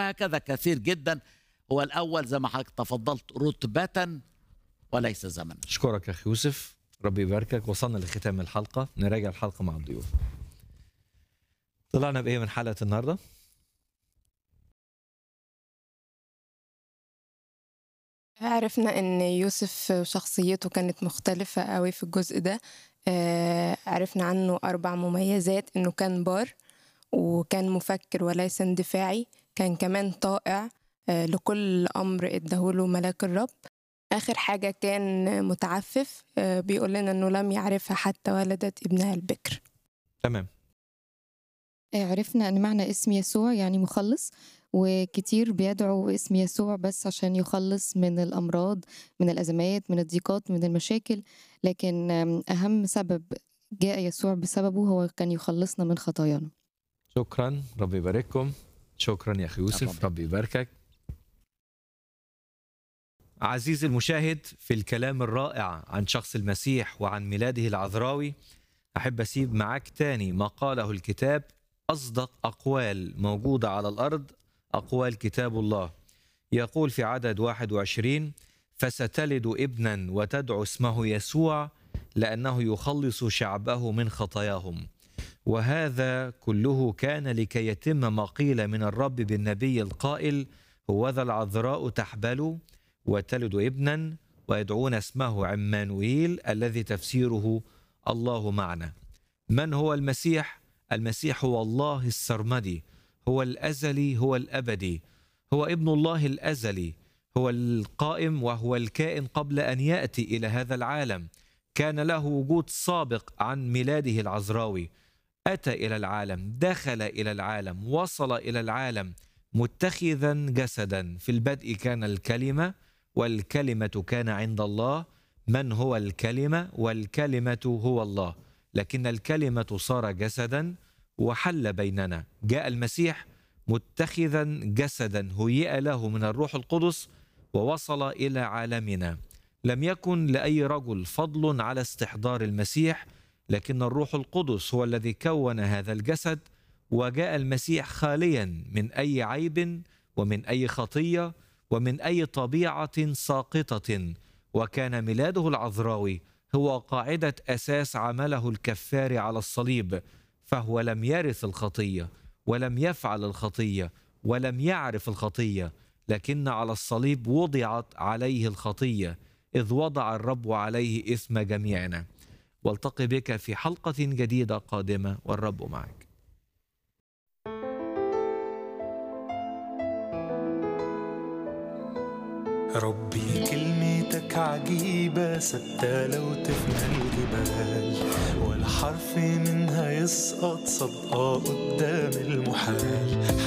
وهكذا كثير جدا هو الأول زي ما حضرتك تفضلت رتبة وليس زمنا اشكرك يا اخي يوسف ربي يباركك وصلنا لختام الحلقه نراجع الحلقه مع الضيوف طلعنا بايه من حلقه النهارده عرفنا ان يوسف شخصيته كانت مختلفة قوي في الجزء ده آه، عرفنا عنه اربع مميزات انه كان بار وكان مفكر وليس اندفاعي كان كمان طائع آه، لكل امر اداهوله ملاك الرب اخر حاجة كان متعفف آه، بيقول لنا انه لم يعرفها حتى ولدت ابنها البكر تمام عرفنا ان معنى اسم يسوع يعني مخلص وكتير بيدعوا اسم يسوع بس عشان يخلص من الامراض من الازمات من الضيقات من المشاكل لكن آم، اهم سبب جاء يسوع بسببه هو كان يخلصنا من خطايانا شكرا ربي يبارككم شكرا يا اخي يوسف اتفضل. ربي يباركك عزيزي المشاهد في الكلام الرائع عن شخص المسيح وعن ميلاده العذراوي أحب أسيب معاك تاني ما قاله الكتاب أصدق أقوال موجودة على الأرض أقوال كتاب الله يقول في عدد 21 فستلد ابنا وتدعو اسمه يسوع لأنه يخلص شعبه من خطاياهم وهذا كله كان لكي يتم ما قيل من الرب بالنبي القائل هوذا العذراء تحبل وتلد ابنا ويدعون اسمه عمانويل الذي تفسيره الله معنا من هو المسيح المسيح هو الله السرمدي هو الازلي هو الابدي هو ابن الله الازلي هو القائم وهو الكائن قبل ان ياتي الى هذا العالم كان له وجود سابق عن ميلاده العذراوي اتى الى العالم دخل الى العالم وصل الى العالم متخذا جسدا في البدء كان الكلمه والكلمه كان عند الله من هو الكلمه والكلمه هو الله لكن الكلمه صار جسدا وحل بيننا جاء المسيح متخذا جسدا هيئ له من الروح القدس ووصل الى عالمنا لم يكن لاي رجل فضل على استحضار المسيح لكن الروح القدس هو الذي كون هذا الجسد وجاء المسيح خاليا من اي عيب ومن اي خطيه ومن اي طبيعه ساقطه وكان ميلاده العذراوي هو قاعده اساس عمله الكفار على الصليب فهو لم يرث الخطيه ولم يفعل الخطيه ولم يعرف الخطيه لكن على الصليب وضعت عليه الخطيه اذ وضع الرب عليه اثم جميعنا والتقي بك في حلقه جديده قادمه والرب معك ربي كلمتك عجيبة ثابتة لو تفنى الجبال ولا حرف منها يسقط صدقة قدام المحال